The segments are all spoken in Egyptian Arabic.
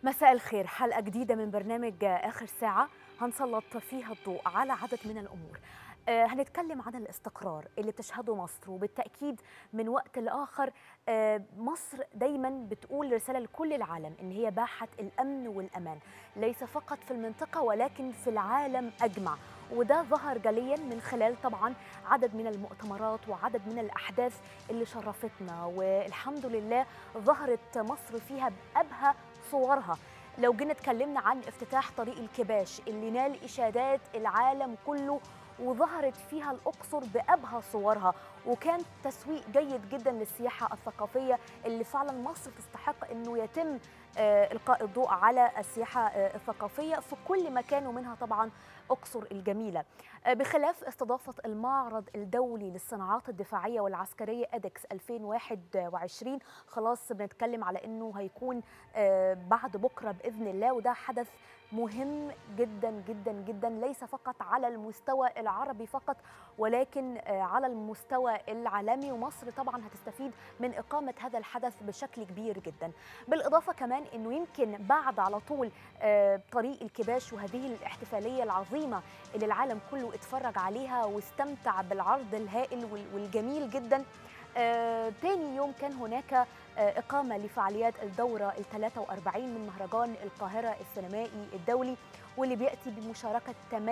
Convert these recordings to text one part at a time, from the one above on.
مساء الخير حلقة جديدة من برنامج آخر ساعة هنسلط فيها الضوء على عدد من الأمور آه، هنتكلم عن الاستقرار اللي بتشهده مصر وبالتأكيد من وقت لآخر آه، مصر دايما بتقول رسالة لكل العالم إن هي باحة الأمن والأمان ليس فقط في المنطقة ولكن في العالم أجمع وده ظهر جليا من خلال طبعا عدد من المؤتمرات وعدد من الأحداث اللي شرفتنا والحمد لله ظهرت مصر فيها بأبهى صورها لو جينا اتكلمنا عن افتتاح طريق الكباش اللي نال إشادات العالم كله وظهرت فيها الأقصر بأبهى صورها وكان تسويق جيد جدا للسياحة الثقافية اللي فعلا مصر تستحق أنه يتم آه، إلقاء الضوء على السياحة آه، الثقافية في كل مكان ومنها طبعا أقصر الجميلة آه، بخلاف استضافة المعرض الدولي للصناعات الدفاعية والعسكرية أدكس 2021 خلاص بنتكلم على أنه هيكون بعد بكرة بإذن الله وده حدث مهم جدا جدا جدا ليس فقط على المستوى العربي فقط ولكن على المستوى العالمي ومصر طبعا هتستفيد من إقامة هذا الحدث بشكل كبير جدا بالإضافة كمان أنه يمكن بعد على طول طريق الكباش وهذه الاحتفالية العظيمة اللي العالم كله اتفرج عليها واستمتع بالعرض الهائل والجميل جدا آه، تاني يوم كان هناك آه، إقامة لفعاليات الدورة ال 43 من مهرجان القاهرة السينمائي الدولي واللي بيأتي بمشاركة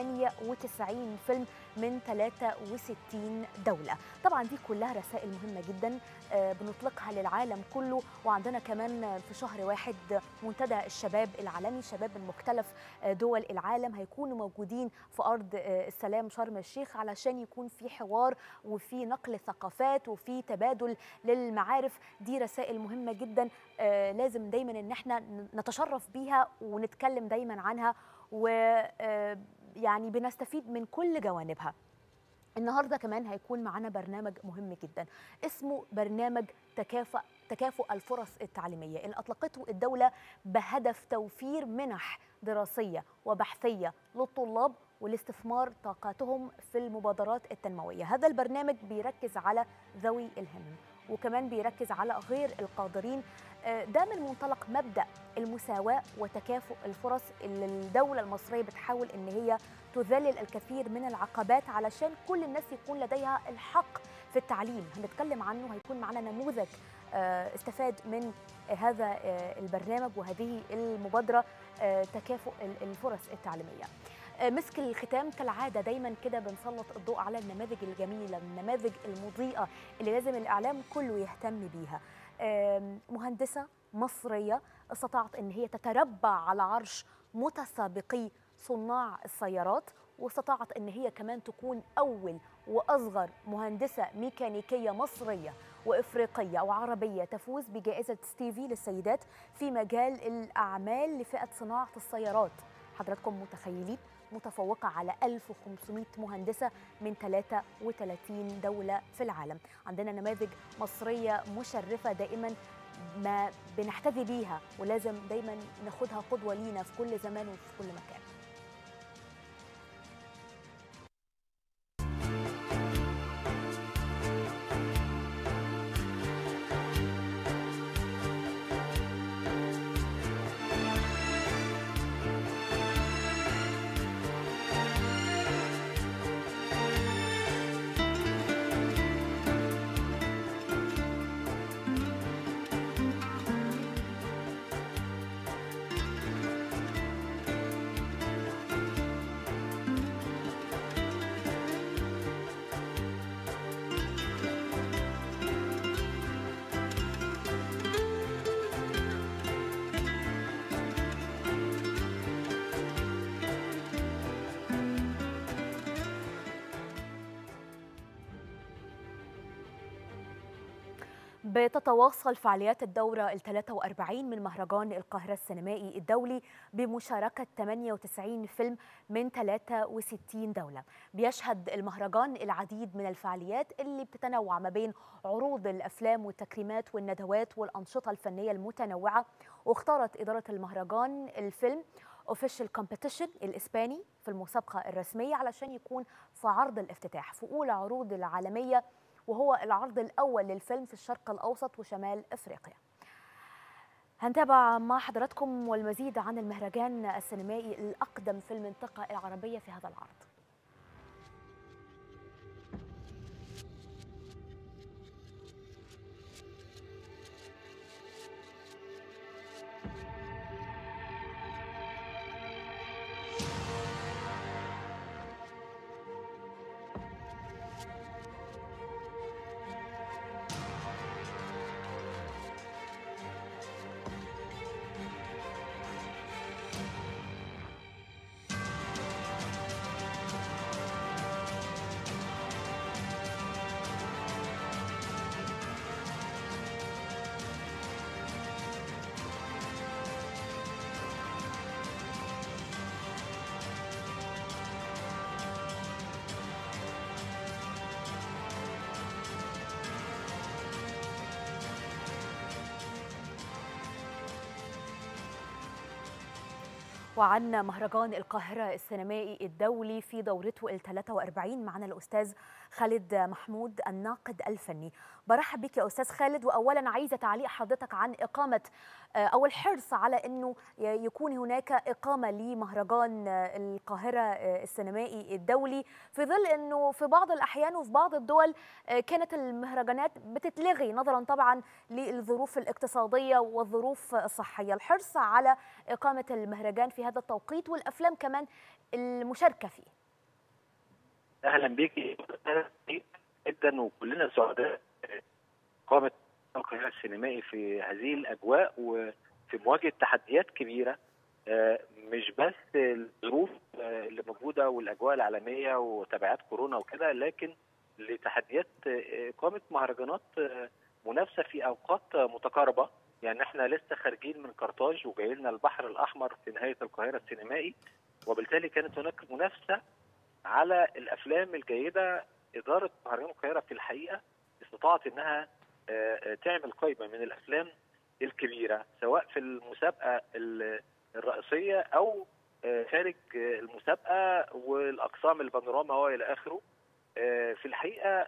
98 فيلم من 63 دولة طبعا دي كلها رسائل مهمة جدا آه، بنطلقها للعالم كله وعندنا كمان في شهر واحد منتدى الشباب العالمي شباب من مختلف آه، دول العالم هيكونوا موجودين في أرض آه، السلام شرم الشيخ علشان يكون في حوار وفي نقل ثقافات وفي تبادل للمعارف دي رسائل مهمة جدا لازم دايما ان احنا نتشرف بيها ونتكلم دايما عنها و يعني بنستفيد من كل جوانبها النهارده كمان هيكون معانا برنامج مهم جدا اسمه برنامج تكافؤ تكافؤ الفرص التعليميه اللي اطلقته الدوله بهدف توفير منح دراسيه وبحثيه للطلاب والاستثمار طاقاتهم في المبادرات التنمويه هذا البرنامج بيركز على ذوي الهمم وكمان بيركز على غير القادرين آه، ده من منطلق مبدا المساواه وتكافؤ الفرص اللي الدوله المصريه بتحاول ان هي تذلل الكثير من العقبات علشان كل الناس يكون لديها الحق في التعليم هنتكلم عنه هيكون معنا نموذج آه، استفاد من هذا آه، البرنامج وهذه المبادره تكافؤ الفرص التعليميه مسك الختام كالعاده دايما كده بنسلط الضوء على النماذج الجميله النماذج المضيئه اللي لازم الاعلام كله يهتم بيها مهندسه مصريه استطاعت ان هي تتربع على عرش متسابقي صناع السيارات واستطاعت ان هي كمان تكون اول واصغر مهندسه ميكانيكيه مصريه وافريقيه وعربيه تفوز بجائزه ستيفي للسيدات في مجال الاعمال لفئه صناعه السيارات حضراتكم متخيلين متفوقة على 1500 مهندسة من 33 دولة في العالم عندنا نماذج مصرية مشرفة دائما ما بنحتذي بيها ولازم دايما ناخدها قدوة لينا في كل زمان وفي كل مكان بتتواصل فعاليات الدورة ال 43 من مهرجان القاهرة السينمائي الدولي بمشاركة 98 فيلم من 63 دولة بيشهد المهرجان العديد من الفعاليات اللي بتتنوع ما بين عروض الأفلام والتكريمات والندوات والأنشطة الفنية المتنوعة واختارت إدارة المهرجان الفيلم اوفيشال كومبيتيشن الاسباني في المسابقه الرسميه علشان يكون في عرض الافتتاح في اولى عروض العالميه وهو العرض الأول للفيلم في الشرق الأوسط وشمال أفريقيا هنتابع مع حضراتكم والمزيد عن المهرجان السينمائي الأقدم في المنطقة العربية في هذا العرض وعن مهرجان القاهرة السينمائي الدولي في دورته ال 43 معنا الأستاذ خالد محمود الناقد الفني برحب بك يا أستاذ خالد وأولا عايزة تعليق حضرتك عن إقامة أو الحرص على أنه يكون هناك إقامة لمهرجان القاهرة السينمائي الدولي في ظل أنه في بعض الأحيان وفي بعض الدول كانت المهرجانات بتتلغي نظرا طبعا للظروف الاقتصادية والظروف الصحية الحرص على إقامة المهرجان في هذا التوقيت والأفلام كمان المشاركة فيه اهلا بيكي جدا وكلنا سعداء قامت القاهره السينمائي في هذه الاجواء وفي مواجهه تحديات كبيره مش بس الظروف اللي موجوده والاجواء العالميه وتبعات كورونا وكده لكن لتحديات اقامه مهرجانات منافسه في اوقات متقاربه يعني احنا لسه خارجين من قرطاج وجاي لنا البحر الاحمر في نهايه القاهره السينمائي وبالتالي كانت هناك منافسه على الافلام الجيده اداره مهرجان القاهره في الحقيقه استطاعت انها تعمل قائمه من الافلام الكبيره سواء في المسابقه الرئيسيه او خارج المسابقه والاقسام البانوراما والى اخره في الحقيقه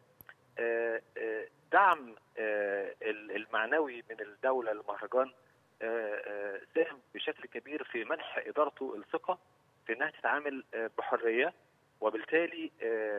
دعم المعنوي من الدوله للمهرجان ساهم بشكل كبير في منح ادارته الثقه في انها تتعامل بحريه وبالتالي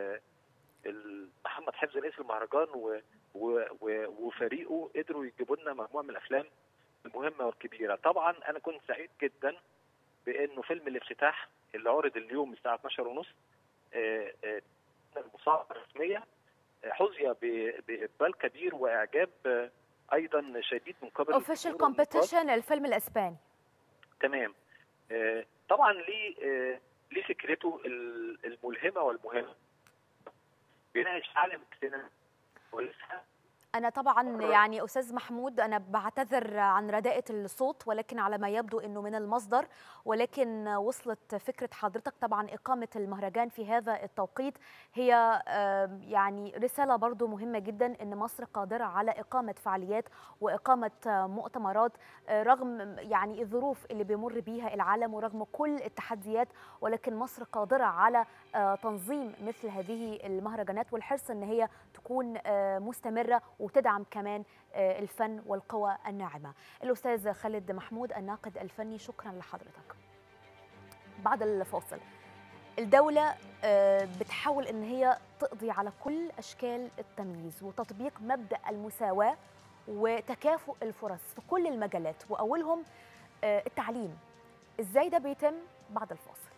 محمد حفظ رئيس المهرجان وفريقه قدروا يجيبوا لنا مجموعه من الافلام المهمه والكبيره طبعا انا كنت سعيد جدا بانه فيلم الافتتاح اللي عرض اليوم الساعه 12 ونص المصاحبه الرسميه حظي باقبال كبير واعجاب ايضا شديد من قبل اوفيشال كومبيتيشن الفيلم الاسباني تمام طبعا ليه ليه فكرته الملهمه والمهمه بيناقش عالم السينما ولسه أنا طبعا يعني أستاذ محمود أنا بعتذر عن رداءة الصوت ولكن على ما يبدو أنه من المصدر ولكن وصلت فكرة حضرتك طبعا إقامة المهرجان في هذا التوقيت هي يعني رسالة برضو مهمة جدا أن مصر قادرة على إقامة فعاليات وإقامة مؤتمرات رغم يعني الظروف اللي بيمر بيها العالم ورغم كل التحديات ولكن مصر قادرة على تنظيم مثل هذه المهرجانات والحرص أن هي تكون مستمرة وتدعم كمان الفن والقوى الناعمة الأستاذ خالد محمود الناقد الفني شكرا لحضرتك بعد الفاصل الدولة بتحاول أن هي تقضي على كل أشكال التمييز وتطبيق مبدأ المساواة وتكافؤ الفرص في كل المجالات وأولهم التعليم إزاي ده بيتم بعد الفاصل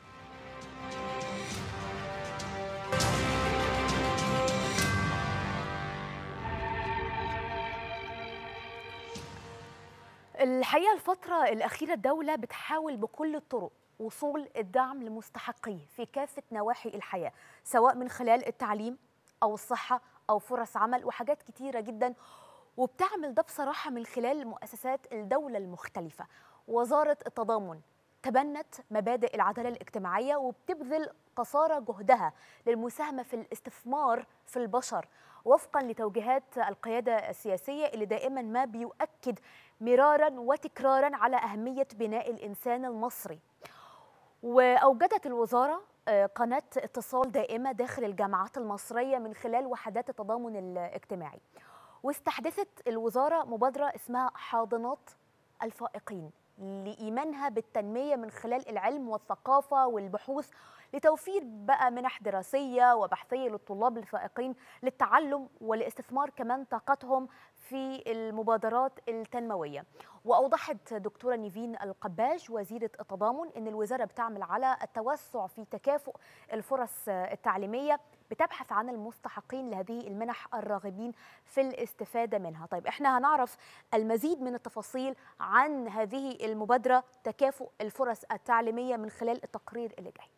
الحقيقه الفتره الاخيره الدوله بتحاول بكل الطرق وصول الدعم لمستحقيه في كافه نواحي الحياه سواء من خلال التعليم او الصحه او فرص عمل وحاجات كتيره جدا وبتعمل ده بصراحه من خلال مؤسسات الدوله المختلفه وزاره التضامن تبنت مبادئ العداله الاجتماعيه وبتبذل قصارى جهدها للمساهمه في الاستثمار في البشر وفقا لتوجيهات القياده السياسيه اللي دائما ما بيؤكد مرارا وتكرارا على اهميه بناء الانسان المصري. واوجدت الوزاره قناه اتصال دائمه داخل الجامعات المصريه من خلال وحدات التضامن الاجتماعي. واستحدثت الوزاره مبادره اسمها حاضنات الفائقين لإيمانها بالتنمية من خلال العلم والثقافة والبحوث لتوفير بقى منح دراسية وبحثية للطلاب الفائقين للتعلم ولاستثمار كمان طاقتهم في المبادرات التنموية وأوضحت دكتورة نيفين القباش وزيرة التضامن أن الوزارة بتعمل على التوسع في تكافؤ الفرص التعليمية بتبحث عن المستحقين لهذه المنح الراغبين في الاستفادة منها طيب احنا هنعرف المزيد من التفاصيل عن هذه المبادرة تكافؤ الفرص التعليمية من خلال التقرير اللي جاي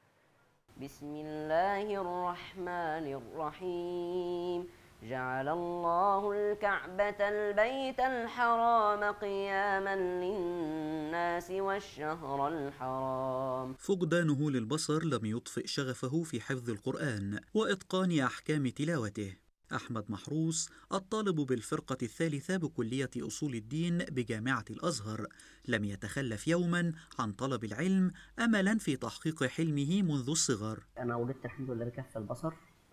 بسم الله الرحمن الرحيم جعل الله الكعبة البيت الحرام قياما للناس والشهر الحرام فقدانه للبصر لم يطفئ شغفه في حفظ القرآن وإتقان أحكام تلاوته أحمد محروس الطالب بالفرقة الثالثة بكلية أصول الدين بجامعة الأزهر لم يتخلف يوما عن طلب العلم أملا في تحقيق حلمه منذ الصغر أنا ولدت الحمد لله بكف البصر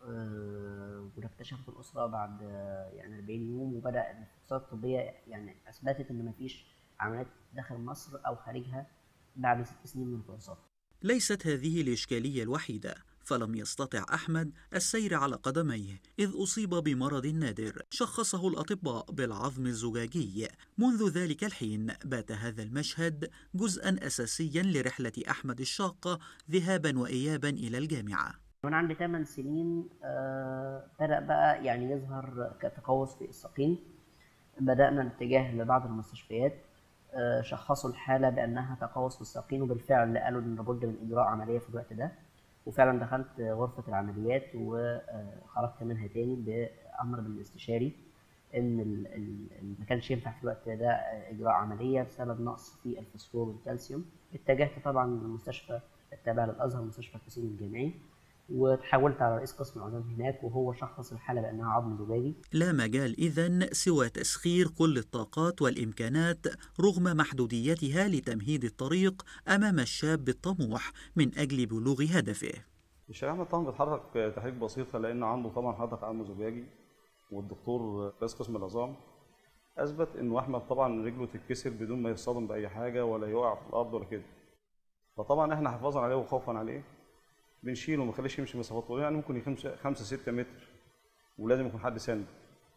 أه وده اكتشفت الأسرة بعد آه، يعني 40 يوم وبدأ الفحوصات الطبية يعني أثبتت إن مفيش عمليات داخل مصر أو خارجها بعد ست سنين من الفحوصات ليست هذه الإشكالية الوحيدة فلم يستطع أحمد السير على قدميه إذ أصيب بمرض نادر شخصه الأطباء بالعظم الزجاجي منذ ذلك الحين بات هذا المشهد جزءا أساسيا لرحلة أحمد الشاقة ذهابا وإيابا إلى الجامعة وأنا عندي 8 سنين آه بدأ بقى يعني يظهر كتقوس في الساقين بدأنا الاتجاه لبعض المستشفيات آه شخصوا الحالة بأنها تقوس في الساقين وبالفعل قالوا إن لابد من إجراء عملية في الوقت ده وفعلا دخلت غرفة العمليات وخرجت منها تاني بأمر من الاستشاري إن ال- ال- ما كانش ينفع في الوقت ده إجراء عملية بسبب نقص في الفوسفور والكالسيوم اتجهت طبعا للمستشفى التابع للأزهر مستشفى الحسين الجامعي وتحولت على رئيس قسم العظام هناك وهو شخص الحالة بأنها عظم زجاجي لا مجال إذن سوى تسخير كل الطاقات والإمكانات رغم محدوديتها لتمهيد الطريق أمام الشاب الطموح من أجل بلوغ هدفه الشيخ احمد طبعا بيتحرك تحريك بسيطه لان عنده طبعا حضرتك عظم زجاجي والدكتور رئيس قسم العظام اثبت ان احمد طبعا رجله تتكسر بدون ما يصطدم باي حاجه ولا يقع في الارض ولا كده فطبعا احنا حفاظا عليه وخوفا عليه بنشيله وما نخليش يمشي مسافات طويله يعني ممكن يمشي 5 6 متر ولازم يكون حد ساند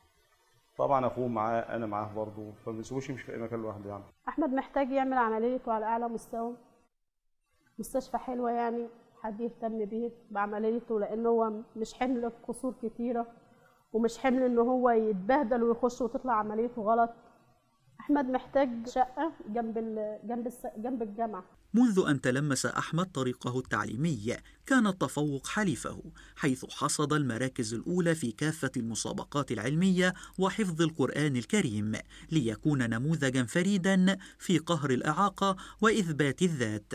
طبعا اخوه معاه انا معاه برضه فما بنسيبوش يمشي في اي مكان لوحده يعني احمد محتاج يعمل عمليته على اعلى مستوى مستشفى حلوه يعني حد يهتم بيه بعمليته لان هو مش حمل قصور كتيره ومش حمل ان هو يتبهدل ويخش وتطلع عمليته غلط احمد محتاج شقه جنب ال... جنب الس... جنب الجامعه منذ أن تلمس أحمد طريقه التعليمي كان التفوق حليفه حيث حصد المراكز الأولى في كافة المسابقات العلمية وحفظ القرآن الكريم ليكون نموذجا فريدا في قهر الإعاقة وإثبات الذات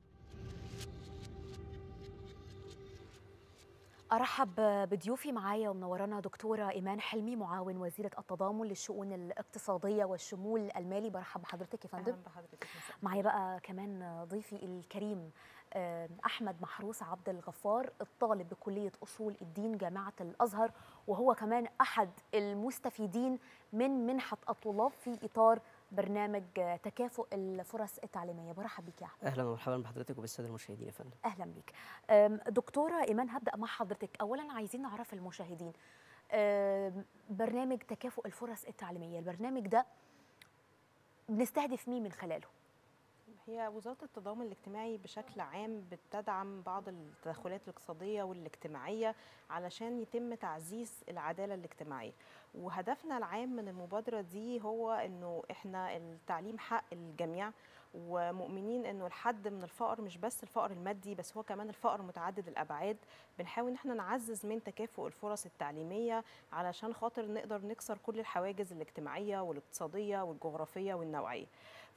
أرحب بضيوفي معايا ومنورانا دكتورة إيمان حلمي معاون وزيرة التضامن للشؤون الاقتصادية والشمول المالي برحب بحضرتك يا فندم اهلا بحضرتك يا فندم. معايا بقى كمان ضيفي الكريم آه، أحمد محروس عبد الغفار الطالب بكلية أصول الدين جامعة الأزهر وهو كمان أحد المستفيدين من منحة الطلاب في إطار برنامج آه، تكافؤ الفرص التعليمية برحب بك يا أحمد اهلا ومرحبا بحضرتك وبالساده المشاهدين يا فندم اهلا بيك أم، دكتوره ايمان هبدا مع حضرتك اولا عايزين نعرف المشاهدين أم، برنامج تكافؤ الفرص التعليميه البرنامج ده بنستهدف مين من خلاله هي وزارة التضامن الاجتماعي بشكل عام بتدعم بعض التدخلات الاقتصادية والاجتماعية علشان يتم تعزيز العدالة الاجتماعية وهدفنا العام من المبادرة دي هو انه احنا التعليم حق الجميع ومؤمنين انه الحد من الفقر مش بس الفقر المادي بس هو كمان الفقر متعدد الابعاد بنحاول ان احنا نعزز من تكافؤ الفرص التعليميه علشان خاطر نقدر نكسر كل الحواجز الاجتماعيه والاقتصاديه والجغرافيه والنوعيه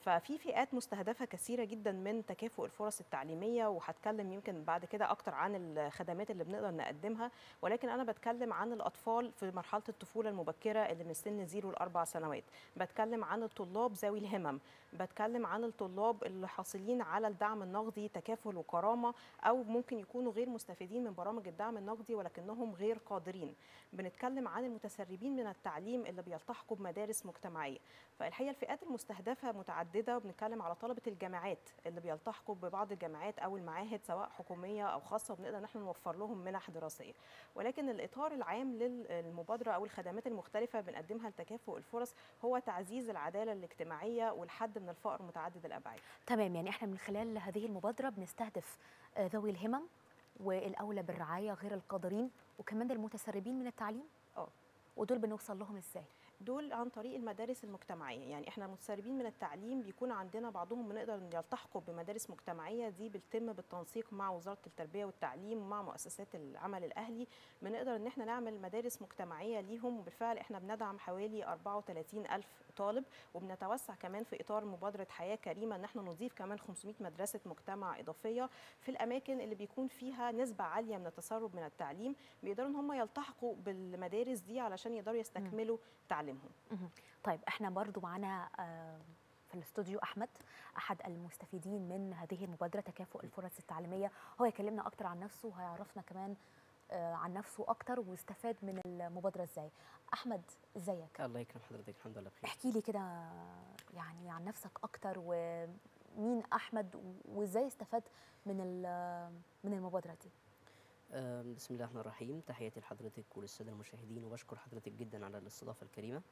ففي فئات مستهدفه كثيره جدا من تكافؤ الفرص التعليميه وهتكلم يمكن بعد كده اكتر عن الخدمات اللي بنقدر نقدمها ولكن انا بتكلم عن الاطفال في مرحله الطفوله المبكره اللي من سن زيرو لاربع سنوات بتكلم عن الطلاب ذوي الهمم بتكلم عن الطلاب اللي حاصلين على الدعم النقدي تكافل وكرامه او ممكن يكونوا غير مستفيدين من برامج الدعم النقدي ولكنهم غير قادرين بنتكلم عن المتسربين من التعليم اللي بيلتحقوا بمدارس مجتمعيه فالحقيقه الفئات المستهدفه متعدده وبنتكلم على طلبه الجامعات اللي بيلتحقوا ببعض الجامعات او المعاهد سواء حكوميه او خاصه وبنقدر ان احنا نوفر لهم منح دراسيه ولكن الاطار العام للمبادره او الخدمات المختلفه بنقدمها لتكافؤ الفرص هو تعزيز العداله الاجتماعيه والحد من الفقر متعدد الابعاد تمام يعني احنا من خلال هذه المبادره بنستهدف آه، ذوي الهمم والاولى بالرعايه غير القادرين وكمان المتسربين من التعليم اه ودول بنوصل لهم ازاي دول عن طريق المدارس المجتمعيه يعني احنا متسربين من التعليم بيكون عندنا بعضهم بنقدر إن يلتحقوا بمدارس مجتمعيه دي بيتم بالتنسيق مع وزاره التربيه والتعليم ومع مؤسسات العمل الاهلي بنقدر ان احنا نعمل مدارس مجتمعيه ليهم وبالفعل احنا بندعم حوالي 34 الف طالب وبنتوسع كمان في اطار مبادره حياه كريمه ان احنا نضيف كمان 500 مدرسه مجتمع اضافيه في الاماكن اللي بيكون فيها نسبه عاليه من التسرب من التعليم بيقدروا ان هم يلتحقوا بالمدارس دي علشان يقدروا يستكملوا تعليمهم مهم. طيب احنا برضو معانا آه، في الاستوديو احمد احد المستفيدين من هذه المبادره تكافؤ الفرص التعليميه هو يكلمنا اكتر عن نفسه وهيعرفنا كمان آه، عن نفسه اكتر واستفاد من المبادره ازاي احمد ازيك الله يكرم حضرتك الحمد لله بخير احكي لي كده يعني عن نفسك اكتر ومين احمد وازاي استفاد من ال- من المبادره دي آم، بسم الله الرحمن الرحيم تحياتي لحضرتك وللساده المشاهدين وبشكر حضرتك جدا على الاستضافه الكريمه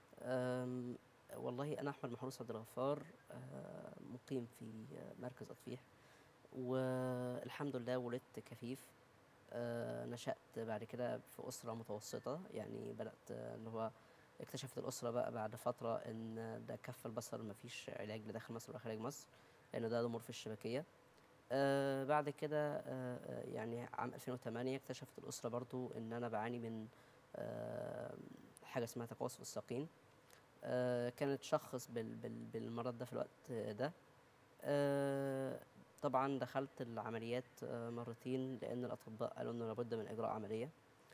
آم، والله انا احمد محروس عبد الغفار آه، مقيم في آه، مركز اطفيح والحمد لله ولدت كفيف آه، نشأت بعد كده في أسرة متوسطة يعني بدأت آه، اللي هو اكتشفت الأسرة بقى بعد فترة إن ده كف البصر مفيش علاج لداخل مصر ولا خارج مصر لأن ده ضمور في الشبكية آه بعد كده آه آه، يعني عام 2008 اكتشفت الأسرة برضو إن أنا بعاني من آه حاجة اسمها تقوس في الساقين آه كانت شخص بال بال بالمرض ده في الوقت ده آه طبعا دخلت العمليات آه مرتين لأن الأطباء قالوا إنه لابد من إجراء عملية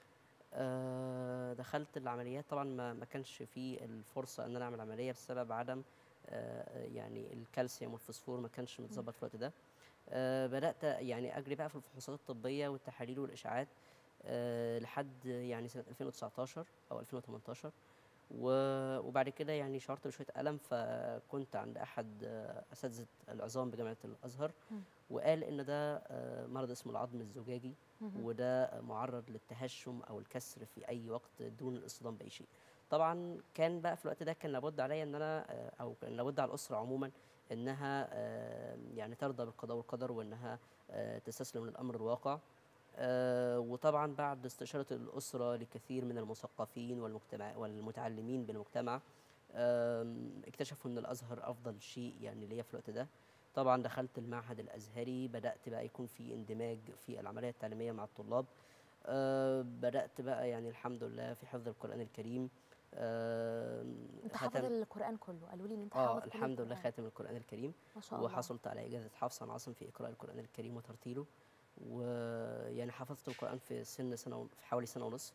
آه دخلت العمليات طبعا ما ما كانش في الفرصة إن أنا أعمل عملية بسبب عدم آه يعني الكالسيوم والفوسفور ما كانش متظبط في الوقت ده آه بدأت يعني أجري بقى في الفحوصات الطبية والتحاليل والإشعاعات آه لحد يعني سنة 2019 أو 2018 و- وبعد كده يعني شعرت بشوية ألم فكنت عند أحد آه، أساتذة العظام بجامعة الأزهر مم. وقال إن ده آه، مرض اسمه العظم الزجاجي مهم. وده معرض للتهشم أو الكسر في أي وقت دون الاصطدام بأي شيء طبعا كان بقى في الوقت ده كان لابد عليا ان انا آه، او كان لابد على الاسره عموما انها آه، يعني ترضى بالقضاء والقدر وانها آه، تستسلم للامر الواقع آه، وطبعا بعد استشاره الاسره لكثير من المثقفين والمجتمع والمتعلمين بالمجتمع آم، اكتشفوا ان الازهر افضل شيء يعني ليا في الوقت ده طبعا دخلت المعهد الازهري بدات بقى يكون في اندماج في العمليه التعليميه مع الطلاب آه، بدات بقى يعني الحمد لله في حفظ القران الكريم آم، انت حافظ ختم- القران كله قالوا لي ان انت اه حافظ كل الحمد لله القرآن. خاتم القران الكريم ما شاء الله وحصلت على اجازه حفص عن عاصم في اقراء القران الكريم وترتيله ويعني حفظت القران في سن سنه ون- في حوالي سنه ونصف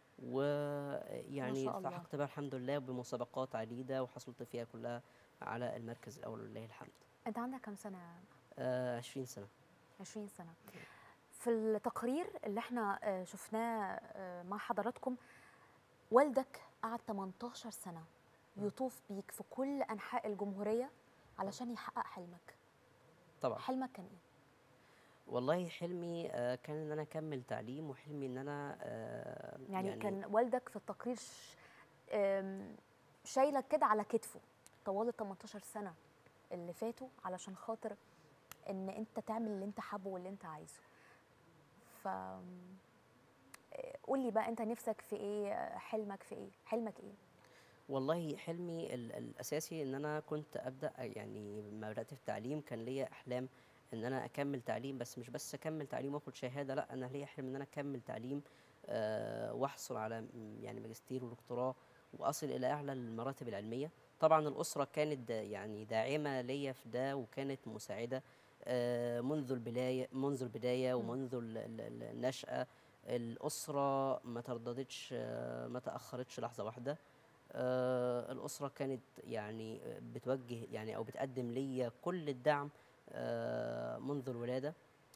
ويعني شاء الله. التحقت بقى الحمد لله بمسابقات عديده وحصلت فيها كلها على المركز الاول ولله الحمد انت عندك كم سنه آه 20 سنه 20 سنة في التقرير اللي احنا آه، شفناه آه، مع حضراتكم والدك قعد 18 سنة يطوف بيك في كل أنحاء الجمهورية علشان يحقق حلمك طبعا حلمك كان ايه؟ والله حلمي آه كان ان انا اكمل تعليم وحلمي ان انا آه يعني, يعني كان والدك في التقرير ش- آم، شايلك كده على كتفه طوال ال 18 سنة اللي فاتوا علشان خاطر ان انت تعمل اللي انت حابه واللي انت عايزه ف قول لي بقى انت نفسك في ايه حلمك في ايه حلمك ايه والله حلمي ال- الاساسي ان انا كنت ابدا يعني لما بدات في التعليم كان ليا احلام ان انا اكمل تعليم بس مش بس اكمل تعليم واخد شهاده لا انا ليا حلم ان انا اكمل تعليم آه واحصل على م- يعني ماجستير ودكتوراه واصل الى اعلى المراتب العلميه طبعا الاسره كانت دا يعني داعمه ليا في ده وكانت مساعده آه، منذ البدايه منذ البدايه ومنذ ال- ال- ال- النشاه الاسره ما ترددتش آه، ما تاخرتش لحظه واحده آه، الاسره كانت يعني بتوجه يعني او بتقدم ليا كل الدعم آه، منذ الولاده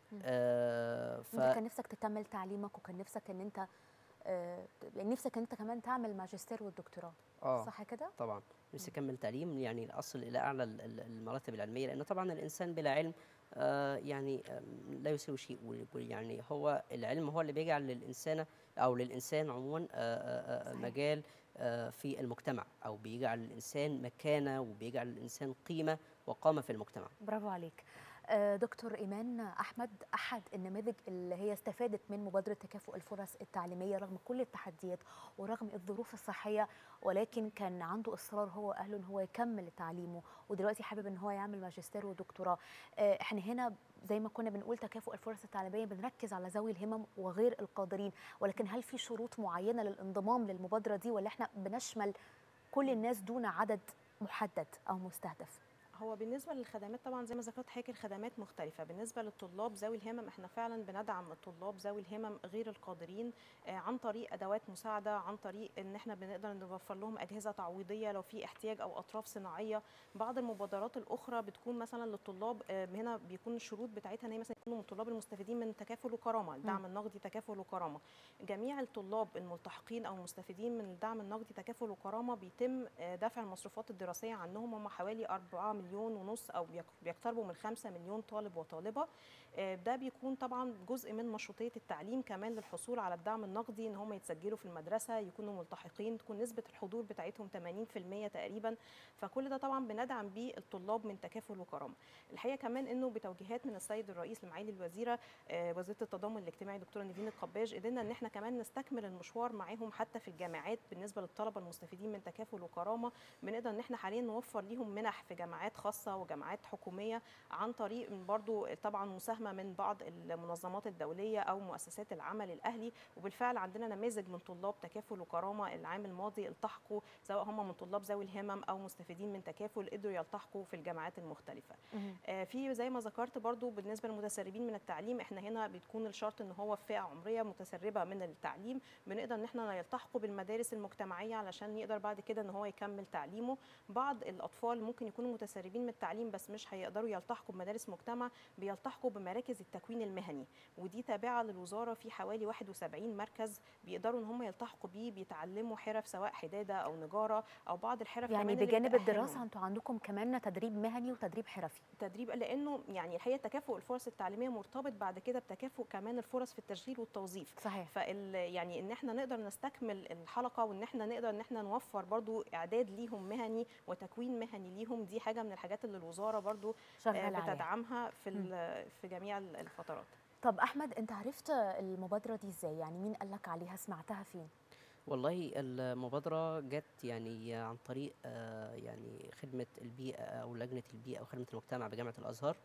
آه، ف انت كان نفسك تكمل تعليمك وكان نفسك ان انت آه، نفسك ان انت كمان تعمل ماجستير والدكتوراه اه صح كده؟ طبعا نفسي اكمل تعليم يعني اصل الى اعلى ال- ال- المراتب العلميه لان طبعا الانسان بلا علم آه يعني آم، لا يسوي شيء وال- وال- يعني هو العلم هو اللي بيجعل للانسان او للانسان عموما آه، آه، آه، صحيح. مجال آه، في المجتمع او بيجعل الانسان مكانه وبيجعل الانسان قيمه وقامه في المجتمع برافو عليك آه، دكتور ايمان احمد احد النماذج اللي هي استفادت من مبادره تكافؤ الفرص التعليميه رغم كل التحديات ورغم الظروف الصحيه ولكن كان عنده اصرار هو واهله ان هو يكمل تعليمه ودلوقتي حابب ان هو يعمل ماجستير ودكتوراه آه، احنا هنا زي ما كنا بنقول تكافؤ الفرص التعليميه بنركز على ذوي الهمم وغير القادرين ولكن هل في شروط معينه للانضمام للمبادره دي ولا احنا بنشمل كل الناس دون عدد محدد او مستهدف هو بالنسبه للخدمات طبعا زي ما ذكرت حضرتك الخدمات مختلفه بالنسبه للطلاب ذوي الهمم احنا فعلا بندعم الطلاب ذوي الهمم غير القادرين آه، عن طريق ادوات مساعده عن طريق ان احنا بنقدر نوفر لهم اجهزه تعويضيه لو في احتياج او اطراف صناعيه بعض المبادرات الاخرى بتكون مثلا للطلاب آه، هنا بيكون الشروط بتاعتها ان هي مثلا يكونوا من الطلاب المستفيدين من تكافل وكرامه الدعم النقدي تكافل وكرامه جميع الطلاب الملتحقين او المستفيدين من الدعم النقدي تكافل وكرامه بيتم آه، دفع المصروفات الدراسيه عنهم هم حوالي 4 مليون ونص او بيق- بيقتربوا من 5 مليون طالب وطالبه آه، ده بيكون طبعا جزء من مشروطيه التعليم كمان للحصول على الدعم النقدي ان هم يتسجلوا في المدرسه يكونوا ملتحقين تكون نسبه الحضور بتاعتهم 80% تقريبا فكل ده طبعا بندعم بيه الطلاب من تكافل وكرامه الحقيقه كمان انه بتوجيهات من السيد الرئيس لمعالي الوزيره آه، وزيره التضامن الاجتماعي دكتوره نيفين القباج قدرنا ان احنا كمان نستكمل المشوار معاهم حتى في الجامعات بالنسبه للطلبه المستفيدين من تكافل وكرامه بنقدر ان احنا حاليا نوفر ليهم منح في جامعات خاصه وجامعات حكوميه عن طريق من برضو طبعا مساهمه من بعض المنظمات الدوليه او مؤسسات العمل الاهلي وبالفعل عندنا نماذج من طلاب تكافل وكرامه العام الماضي التحقوا سواء هم من طلاب ذوي الهمم او مستفيدين من تكافل قدروا يلتحقوا في الجامعات المختلفه آه، في زي ما ذكرت برضو بالنسبه للمتسربين من التعليم احنا هنا بتكون الشرط ان هو في فئه عمريه متسربه من التعليم بنقدر ان احنا يلتحقوا بالمدارس المجتمعيه علشان يقدر بعد كده ان هو يكمل تعليمه بعض الاطفال ممكن يكونوا متسربين من التعليم بس مش هيقدروا يلتحقوا بمدارس مجتمع بيلتحقوا بمراكز التكوين المهني ودي تابعه للوزاره في حوالي 71 مركز بيقدروا ان هم يلتحقوا بيه بيتعلموا حرف سواء حداده او نجاره او بعض الحرف يعني كمان اللي بجانب بتأهلهم. الدراسه انتوا عندكم كمان تدريب مهني وتدريب حرفي تدريب لانه يعني الحقيقه تكافؤ الفرص التعليميه مرتبط بعد كده بتكافؤ كمان الفرص في التشغيل والتوظيف صحيح فال يعني ان احنا نقدر نستكمل الحلقه وان احنا نقدر ان احنا نوفر برضو اعداد ليهم مهني وتكوين مهني ليهم دي حاجه من الحاجات اللي الوزاره برضو آه، شغال عليها بتدعمها في ال- في جميع ال- الفترات طب احمد انت عرفت المبادره دي ازاي يعني مين قال لك عليها سمعتها فين والله المبادرة جت يعني عن طريق آه، يعني خدمة البيئة أو لجنة البيئة أو خدمة المجتمع بجامعة الأزهر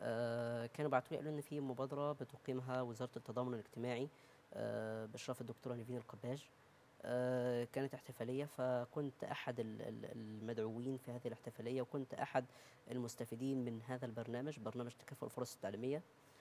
آه، كانوا بعتوا لي قالوا إن في مبادرة بتقيمها وزارة التضامن الاجتماعي آه، بإشراف الدكتورة نيفين القباج آه، كانت احتفالية فكنت أحد ال- ال- المدعوين في هذه الاحتفالية وكنت أحد المستفيدين من هذا البرنامج برنامج تكافؤ الفرص التعليمية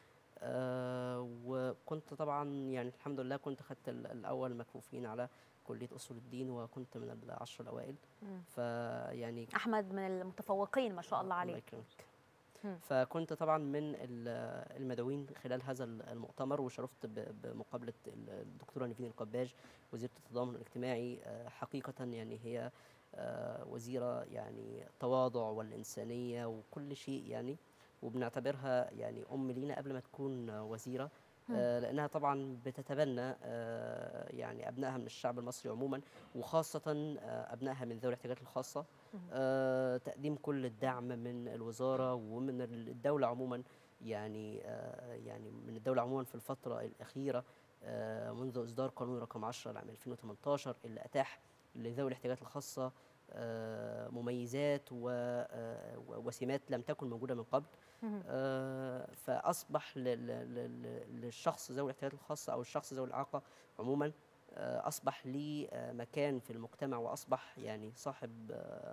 آه، وكنت طبعا يعني الحمد لله كنت خدت ال- الأول مكفوفين على كلية أصول الدين وكنت من العشر الأوائل مم. فيعني احمد من المتفوقين ما شاء الله الله عليك يكرمك مم. فكنت طبعا من ال- المدعوين خلال هذا ال- المؤتمر وشرفت ب- بمقابلة ال- الدكتورة نيفين القباج وزيرة التضامن الاجتماعي آه، حقيقة يعني هي آه، وزيرة يعني التواضع والإنسانية وكل شيء يعني وبنعتبرها يعني أم لينا قبل ما تكون آه، وزيرة آه، لأنها طبعا بتتبنى آه، يعني أبنائها من الشعب المصري عموما وخاصة آه، أبنائها من ذوي الاحتياجات الخاصة آه، تقديم كل الدعم من الوزارة ومن الدولة عموما يعني آه، يعني من الدولة عموما في الفترة الأخيرة آه، منذ إصدار قانون رقم 10 لعام 2018 اللي أتاح لذوي الاحتياجات الخاصة آه، مميزات و- آه، وسمات لم تكن موجودة من قبل مهم. آه، فأصبح ل- ل- ل- للشخص ذوي الاحتياجات الخاصة أو الشخص ذوي الإعاقة عموما آه، أصبح لي آه، مكان في المجتمع وأصبح يعني صاحب آه،